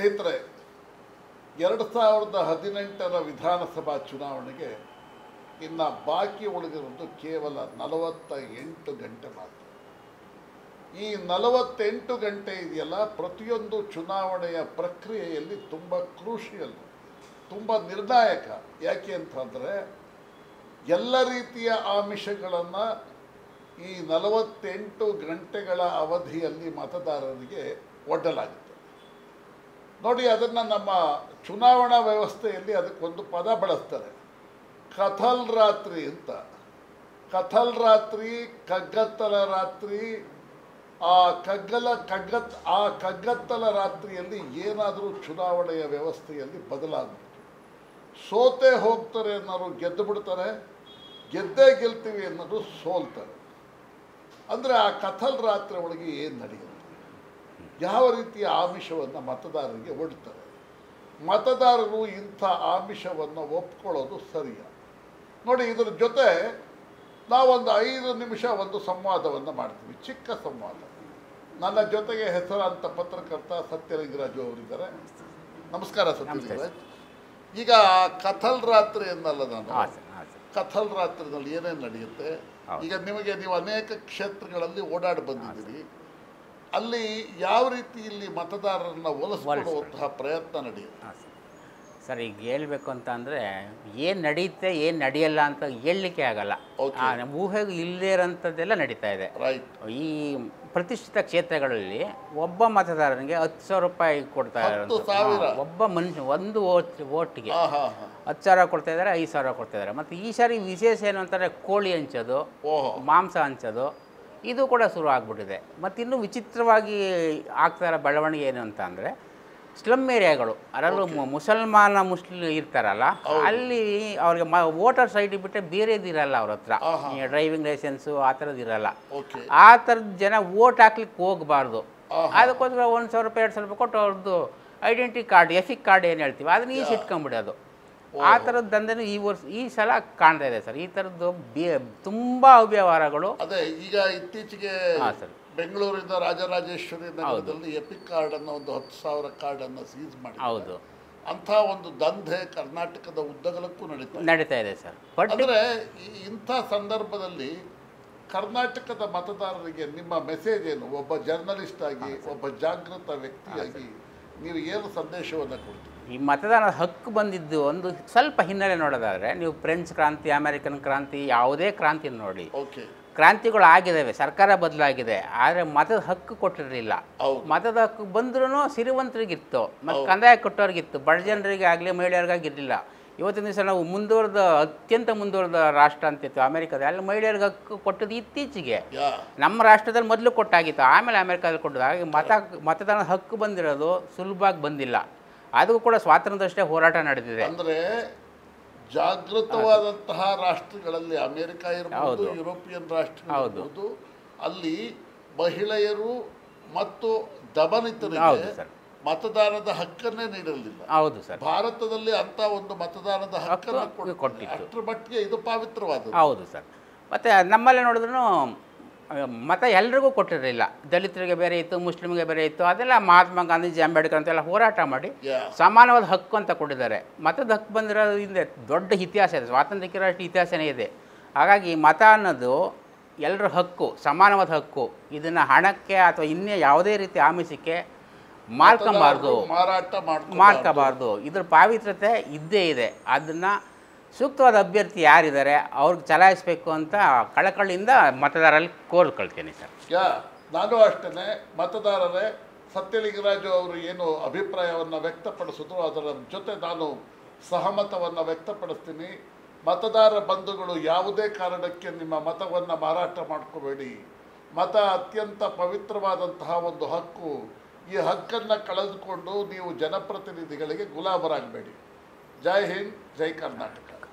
ಸ್ನೇಹಿತರೆ ಎರಡು ಸಾವಿರದ ಹದಿನೆಂಟರ ವಿಧಾನಸಭಾ ಚುನಾವಣೆಗೆ ಇನ್ನು ಬಾಕಿ ಉಳಿದಿರೋದು ಕೇವಲ ನಲವತ್ತ ಎಂಟು ಗಂಟೆ ಮಾತ್ರ ಈ ನಲವತ್ತೆಂಟು ಗಂಟೆ ಇದೆಯಲ್ಲ ಪ್ರತಿಯೊಂದು ಚುನಾವಣೆಯ ಪ್ರಕ್ರಿಯೆಯಲ್ಲಿ ತುಂಬ ಕ್ರೂಷಿಯಲ್ ತುಂಬ ನಿರ್ಣಾಯಕ ಯಾಕೆ ಅಂತಂದರೆ ಎಲ್ಲ ರೀತಿಯ ಆಮಿಷಗಳನ್ನು ಈ ನಲವತ್ತೆಂಟು ಗಂಟೆಗಳ ಅವಧಿಯಲ್ಲಿ ಮತದಾರರಿಗೆ ಒಡ್ಡಲಾಗುತ್ತೆ ನೋಡಿ ಅದನ್ನು ನಮ್ಮ ಚುನಾವಣಾ ವ್ಯವಸ್ಥೆಯಲ್ಲಿ ಅದಕ್ಕೊಂದು ಪದ ಬಳಸ್ತಾರೆ ಕಥಲ್ ರಾತ್ರಿ ಅಂತ ಕಥಲ್ ರಾತ್ರಿ ಕಗ್ಗತ್ತಲ ರಾತ್ರಿ ಆ ಕಗ್ಗಲ ಕಗ್ಗತ್ ಆ ಕಗ್ಗತ್ತಲ ರಾತ್ರಿಯಲ್ಲಿ ಏನಾದರೂ ಚುನಾವಣೆಯ ವ್ಯವಸ್ಥೆಯಲ್ಲಿ ಬದಲಾಗಬೇಕು ಸೋತೆ ಹೋಗ್ತಾರೆ ಅನ್ನೋರು ಗೆದ್ದು ಬಿಡ್ತಾರೆ ಗೆದ್ದೇ ಗೆಲ್ತೀವಿ ಅನ್ನೋದು ಸೋಲ್ತಾರೆ ಅಂದರೆ ಆ ಕಥಲ್ ರಾತ್ರಿ ಒಳಗೆ ಏನು ನಡೆಯುತ್ತೆ ಯಾವ ರೀತಿಯ ಆಮಿಷವನ್ನು ಮತದಾರರಿಗೆ ಒಡ್ತಾರೆ ಮತದಾರರು ಇಂಥ ಆಮಿಷವನ್ನು ಒಪ್ಕೊಳ್ಳೋದು ಸರಿಯ ನೋಡಿ ಇದರ ಜೊತೆ ನಾವೊಂದು ಐದು ನಿಮಿಷ ಒಂದು ಸಂವಾದವನ್ನು ಮಾಡ್ತೀವಿ ಚಿಕ್ಕ ಸಂವಾದ ನನ್ನ ಜೊತೆಗೆ ಹೆಸರಾಂತ ಪತ್ರಕರ್ತ ಸತ್ಯಲಿಂಗರಾಜು ಅವರಿದ್ದಾರೆ ನಮಸ್ಕಾರ ಸತ್ಯಲಿಂಗರಾಜ್ ಈಗ ಆ ಕಥಲ್ ರಾತ್ರಿ ಅನ್ನಲ್ಲ ನಾನು ಹಾಂ ಸರ್ ಹಾಂ ಸರ್ ಕಥಲ್ ರಾತ್ರಿನಲ್ಲಿ ಏನೇನು ನಡೆಯುತ್ತೆ ಹೌದು. ಈಗ ನಿಮಗೆ ನೀವು ಅನೇಕ ಕ್ಷೇತ್ರಗಳಲ್ಲಿ ಓಡಾಡಿ ಬಂದಿದ್ದೀರಿ ಅಲ್ಲಿ ಯಾವ ರೀತಿ ಇಲ್ಲಿ ಮತದಾರರನ್ನ ಒಲಿಸ್ಕೊಳ್ಳುವಂತಹ ಪ್ರಯತ್ನ ನಡೆಯುತ್ತೆ ಹಾಂ ಸರ್ ಸರ್ ಈಗ ಹೇಳ್ಬೇಕು ಅಂತ ಅಂದರೆ ಏನು ನಡೆಯುತ್ತೆ ಏನು ನಡೆಯಲ್ಲ ಅಂತ ಹೇಳಲಿಕ್ಕೆ ಆಗಲ್ಲ Okay. ಆ, ನಮ್ಮ ಊಹೆಗೂ ಇಲ್ಲದೇ ಇರೋಂಥದ್ದೆಲ್ಲ ನಡೀತಾ ಇದೆ ರೈಟ್ ಈ ಪ್ರತಿಷ್ಠಿತ ಕ್ಷೇತ್ರಗಳಲ್ಲಿ ಒಬ್ಬ ಮತದಾರನಿಗೆ ಹತ್ತು ಸಾವಿರ ರೂಪಾಯಿ ಕೊಡ್ತಾ ಹತ್ತು ಇರೋದು ಸಾವಿರ? ಒಬ್ಬ ಮನುಷ್ಯ ಒಂದು ಓಟ್ ಓಟ್ಗೆ ಹಾ ಹಾ ಹಾ ಹತ್ತು ಸಾವಿರ ಕೊಡ್ತಾ ಇದ್ದಾರೆ ಐದು ಸಾವಿರ ಕೊಡ್ತಾ ಇದ್ದಾರೆ ಮತ್ತು ಈ ಸಾರಿ ವಿಶೇಷ ಏನು ಅಂತಾರೆ ಕೋಳಿ ಹಂಚೋದು ಓಹೋ ಮಾಂಸ ಹಂಚೋದು ಇದು ಕೂಡ ಶುರು ಆಗ್ಬಿಟ್ಟಿದೆ ಮತ್ತು ಇನ್ನೂ ವಿಚಿತ್ರವಾಗಿ ಆಗ್ತಾ ಇರೋ ಬೆಳವಣಿಗೆ ಏನು ಅಂತ ಅಂದರೆ ಸ್ಲಮ್ ಏರಿಯಾಗಳು ಅದರಲ್ಲೂ ಮು- ಮುಸಲ್ಮಾನ ಮುಸ್ಲಿಂ ಇರ್ತಾರಲ್ಲ ಅಲ್ಲಿ ಅವ್ರಿಗೆ ಮ ವೋಟರ್ಸ್ ಐ ಡಿ ಬಿಟ್ಟರೆ ಬೇರೆದು ಇರಲ್ಲ ಅವ್ರ ಹತ್ರ ಆಹಾ. ಡ್ರೈವಿಂಗ್ ಲೈಸೆನ್ಸು ಆ ಥರದ್ದು ಇರಲ್ಲ ಓಕೆ ಆ ಥರದ ಜನ ವೋಟ್ ಹಾಕ್ಲಿಕ್ಕೆ ಹೋಗಬಾರ್ದು ಆಹಾ. ಅದಕ್ಕೋಸ್ಕರ ಒಂದು ಸಾವಿರ ರೂಪಾಯಿ ಎರಡು ಸಾವಿರ ರೂಪಾಯಿ ಕೊಟ್ಟು ಅವ್ರದ್ದು ಐಡೆಂಟಿ ಕಾರ್ಡ್ ಎಫಿಕ್ ಕಾರ್ಡ್ ಏನು ಹೇಳ್ತೀವಿ ಅದನ್ನ ಈಸಿ ಇಟ್ಕೊಂಬಿಡೋದು ಆ ಥರದ ದಂಧೆನೂ ಈ ವರ್ಷ ಈ ಸಲ ಕಾಣ್ತಾ ಇದೆ ಸರ್ ಈ ಥರದ್ದು ಬೇ ತುಂಬ ಅವ್ಯವಹಾರಗಳು ಅದೇ ಈಗ ಇತ್ತೀಚೆಗೆ ಹಾಂ ಸರ್ ಬೆಂಗಳೂರಿನ ರಾಜರಾಜೇಶ್ವರಿ ನಗರದಲ್ಲಿ ಎಪಿಕ್ ಕಾರ್ಡ್ ಅನ್ನೋ ಒಂದು ಹತ್ತು ಸಾವಿರ ಕಾರ್ಡ್ ಅನ್ನು ಸೀಸ್ ಮಾಡಿ ಹೌದು ಅಂಥ ಒಂದು ದಂಧೆ ಕರ್ನಾಟಕದ ಉದ್ದಗಲಕ್ಕೂ ನಡೀತಾ ಇದೆ ನಡೀತಾ ಇದೆ ಸರ್ ಬಟ್ ಅಂದರೆ ಈ ಇಂಥ ಸಂದರ್ಭದಲ್ಲಿ ಕರ್ನಾಟಕದ ಮತದಾರರಿಗೆ ನಿಮ್ಮ ಮೆಸೇಜ್ ಏನು ಒಬ್ಬ ಜರ್ನಲಿಸ್ಟ್ ಆಗಿ ಒಬ್ಬ ಜಾಗೃತ ವ್ಯಕ್ತಿಯಾಗಿ ನೀವು ಏನು ಸಂದೇಶವನ್ನು ಕೊಡ್ತೀರಿ ಈ ಮತದಾನದ ಹಕ್ಕು ಬಂದಿದ್ದು ಒಂದು ಸ್ವಲ್ಪ ಹಿನ್ನೆಲೆ ನೋಡೋದಾದರೆ ನೀವು ಫ್ರೆಂಚ್ ಕ್ರಾಂತಿ ಅಮೆರಿಕನ್ ಕ್ರಾಂತಿ ಯಾವುದೇ ಕ್ರಾಂತಿ ನೋಡಿ ಓಕೆ ಕ್ರಾಂತಿಗಳು ಆಗಿದ್ದಾವೆ ಸರ್ಕಾರ ಬದಲಾಗಿದೆ ಆದರೆ ಮತದ ಹಕ್ಕು ಕೊಟ್ಟಿರಲಿಲ್ಲ ಹೌದು ಮತದ ಹಕ್ಕು ಬಂದ್ರೂ ಸಿರಿವಂತರಿಗಿತ್ತು ಮತ್ತು ಕಂದಾಯ ಕೊಟ್ಟವ್ರಿಗಿತ್ತು ಬಡ ಜನರಿಗೆ ಆಗಲಿ ಮಹಿಳೆಯರಿಗಾಗಿರಲಿಲ್ಲ ಇವತ್ತಿನ ದಿವಸ ನಾವು ಮುಂದುವರೆದ ಅತ್ಯಂತ ಮುಂದುವರೆದ ರಾಷ್ಟ್ರ ಅಂತಿತ್ತು ಅಮೆರಿಕದ ಅಲ್ಲಿ ಮಹಿಳೆಯರಿಗೆ ಹಕ್ಕು ಕೊಟ್ಟದ್ದು ಇತ್ತೀಚೆಗೆ ಯಾ ನಮ್ಮ ರಾಷ್ಟ್ರದಲ್ಲಿ ಮೊದಲು ಕೊಟ್ಟಾಗಿತ್ತು ಆಮೇಲೆ ಅಮೆರಿಕದಲ್ಲಿ ಕೊಟ್ಟದ್ದು ಹಾಗೆ ಮತ ಮತದಾನದ ಹಕ್ಕು ಬಂದಿರೋದು ಸುಲಭವಾಗಿ ಬಂದಿಲ್ಲ ಅದಕ್ಕೂ ಕೂಡ ಸ್ವಾತಂತ್ರ್ಯದಷ್ಟೇ ಹೋರಾಟ ನಡೆದಿದೆ ಅಂದರೆ ಜಾಗೃತವಾದಂತಹ ರಾಷ್ಟ್ರಗಳಲ್ಲಿ ಅಮೆರಿಕ ಇರ್ಬೋದು ಹೌದು. ಯುರೋಪಿಯನ್ ರಾಷ್ಟ್ರಗಳು ಹೌದು. ಇರ್ಬೋದು ಅಲ್ಲಿ ಮಹಿಳೆಯರು ಮತ್ತು ದಮನಿತರಿಗೆ ಹೌದು ಸರ್ ಮತದಾನದ ಹಕ್ಕನ್ನೇ ನೀಡಲಿಲ್ಲ ಹೌದು ಸರ್ ಭಾರತದಲ್ಲಿ ಅಂತ ಒಂದು ಮತದಾನದ ಹಕ್ಕನ್ನು ಹಕ್ಕು ಕೊಟ್ಟಿಲ್ಲ. ಕೊಟ್ಟಿತ್ತು. ಅಷ್ಟರ ಮಟ್ಟಿಗೆ ಇದು ಪವಿತ್ರವಾದದ್ದು ಹೌದು ಸರ್ ಮತ್ತು ನಮ್ಮಲ್ಲಿ ನೋಡಿದ್ರು ಮತ ಎಲ್ರಿಗೂ ಕೊಟ್ಟಿರಲಿಲ್ಲ ದಲಿತರಿಗೆ ಬೇರೆ ಇತ್ತು ಮುಸ್ಲಿಮ್ಗೆ ಬೇರೆ ಇತ್ತು ಅದೆಲ್ಲ ಮಹಾತ್ಮ ಗಾಂಧೀಜಿ ಅಂಬೇಡ್ಕರ್ ಅಂತೆಲ್ಲ ಹೋರಾಟ ಮಾಡಿ ಯಾ ಸಮಾನವಾದ ಹಕ್ಕು ಅಂತ ಕೊಟ್ಟಿದ್ದಾರೆ ಮತದ ಹಕ್ಕು ಬಂದಿರೋದು ಹಿಂದೆ ದೊಡ್ಡ ಇತಿಹಾಸ ಇದೆ ಸ್ವಾತಂತ್ರ್ಯಕ್ಕೆ ಅಷ್ಟು ಇತಿಹಾಸನೇ ಇದೆ ಹಾಗಾಗಿ ಮತ ಅನ್ನೋದು ಎಲ್ಲರ ಹಕ್ಕು ಸಮಾನವಾದ ಹಕ್ಕು ಇದನ್ನು ಹಣಕ್ಕೆ ಅಥವಾ ಇನ್ನೇ ಯಾವುದೇ ರೀತಿ ಆಮಿಷಕ್ಕೆ ಮಾರ್ಕೊಂಬಾರ್ದು ಮತದಾರರು ಮಾರಾಟ ಮಾಡ್ಕೊಂಡು ಮಾಡ್ಕೋಬಾರ್ದು ಇದ್ರ ಪಾವಿತ್ರತೆ ಇದ್ದೇ ಇದೆ ಅದನ್ನು ಸೂಕ್ತವಾದ ಅಭ್ಯರ್ಥಿ ಯಾರಿದ್ದಾರೆ ಅವ್ರಿಗೆ ಚಲಾಯಿಸಬೇಕು ಅಂತ ಕಳಕಳಿಯಿಂದ ಮತದಾರರಲ್ಲಿ ಕೋರ್ಕೊಳ್ತೀನಿ ಸರ್ ಯಾ ನಾನು ಅಷ್ಟೇ ಮತದಾರರೇ ಸತ್ಯಲಿಂಗರಾಜು ಅವರು ಏನು ಅಭಿಪ್ರಾಯವನ್ನು ವ್ಯಕ್ತಪಡಿಸಿದ್ರು ಅದರ ಜೊತೆ ನಾನು ಸಹಮತವನ್ನು ವ್ಯಕ್ತಪಡಿಸ್ತೀನಿ ಮತದಾರ ಬಂಧುಗಳು ಯಾವುದೇ ಕಾರಣಕ್ಕೆ ನಿಮ್ಮ ಮತವನ್ನು ಮಾರಾಟ ಮಾಡ್ಕೋಬೇಡಿ ಮತ ಅತ್ಯಂತ ಪವಿತ್ರವಾದಂತಹ ಒಂದು ಹಕ್ಕು ಈ ಹಕ್ಕನ್ನು ಕಳೆದುಕೊಂಡು ನೀವು ಜನಪ್ರತಿನಿಧಿಗಳಿಗೆ ಗುಲಾಮರಾಗಬೇಡಿ ಜೈ ಹಿಂದ್ ಜೈ ಕರ್ನಾಟಕ